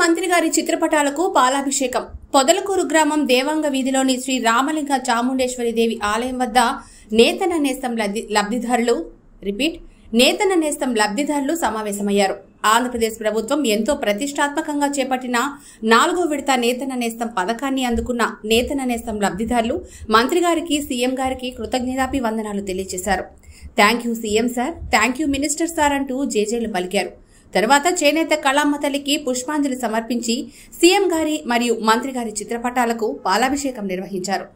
మంత్రి గారి చిత్రపటాలకు పాలాభిషేకం పొదలకూరు గ్రామం దేవాంగ వీధిలోని శ్రీ రామలింగ చాముండేశ్వరి దేవి ఆలయం వద్ద నేతన నేస్తం లబ్ధి- లబ్ధిదారులు రిపీట్ నేతన నేస్తం లబ్ధిదారులు సమావేశమయ్యారు ఆంధ్రప్రదేశ్ ప్రభుత్వం ఎంతో ప్రతిష్టాత్మకంగా చేపట్టిన నాలుగో విడత నేతన నేస్తం పథకాన్ని అందుకున్న నేతన నేస్తం లబ్ధిదారులు మంత్రి గారికి సీఎం గారికి కృతజ్ఞతాపి వందనాలు తెలియజేశారు thank you CM sir thank you minister sir అంటూ జేజేలు పలికారు తర్వాత చేనేత కళామ్మ తల్లికి పుష్పాంజలి సమర్పించి సీఎం గారి మరియు మంత్రి గారి చిత్రపటాలకు పాలాభిషేకం నిర్వహించారు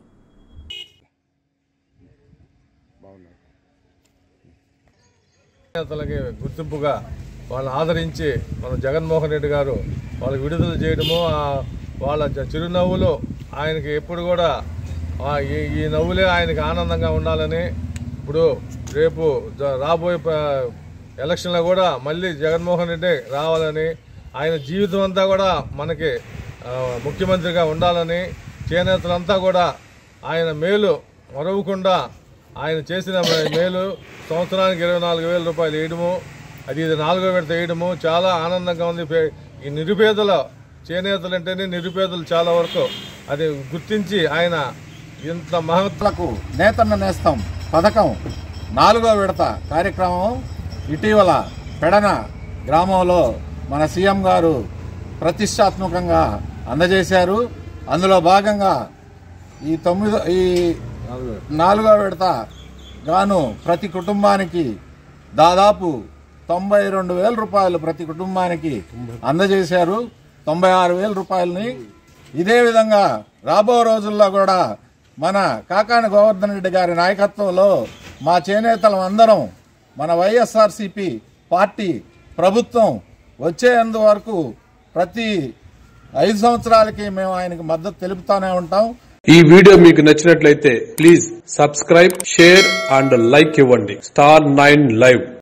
నేతలకి గుర్తింపుగా వాళ్ళని ఆదరించి మన జగన్మోహన్ రెడ్డి గారు వాళ్ళకి విడుదల చేయడము ఆ వాళ్ళ చ- చిరునవ్వులు ఆయనకి ఎప్పుడు కూడా ఆ ఈ- ఈ నవ్వులే ఆయనకి ఆనందంగా ఉండాలని ఇప్పుడు రేపు జ- రాబోయే ప- ఎలక్షన్లో కూడా మళ్ళీ జగన్మోహన్ రెడ్డి రావాలని ఆయన జీవితం అంతా కూడా మనకి ఆ, ముఖ్యమంత్రిగా ఉండాలని చేనేతలంతా కూడా ఆయన మేలు మరవకుండా ఆయన చేసిన మేలు సంవత్సరానికి ఇరవై నాలుగు వేల రూపాయలు వేయడము అది ఇది నాలుగో విడత వేయడము చాలా ఆనందంగా ఉంది పే- ఈ నిరుపేదల చేనేతలు అంటేనే నిరుపేదలు చాలా వరకు అది గుర్తించి ఆయన ఇంత మహత్ లకు నేతన్న నేస్తం పథకం నాలుగో విడత కార్యక్రమం ఇటీవల పెడన గ్రామంలో మన సీఎం గారు ప్రతిష్టాత్మకంగా అందజేశారు అందులో భాగంగా ఈ తొమ్మిదో ఈ నాలుగో విడత గాను ప్రతి కుటుంబానికి దాదాపు తొంభై రెండు వేల రూపాయలు ప్రతి కుటుంబానికి అందజేశారు తొంభై ఆరు వేల రూపాయలని ఇదే విధంగా రాబో రోజుల్లో కూడా మన కాకాని గోవర్ధన్ రెడ్డి గారి నాయకత్వంలో మా చేనేతలం అందరం మన వైఎస్ఆర్సిపి పార్టీ ప్రభుత్వం వచ్చేందు వరకు ప్రతి ఐదు సంవత్సరాలకి మేము ఆయనకు మద్దతు తెలుపుతానే ఉంటాం ఈ వీడియో మీకు నచ్చినట్లయితే please subscribe share and like ఇవ్వండి స్టార్ నైన్ లైవ్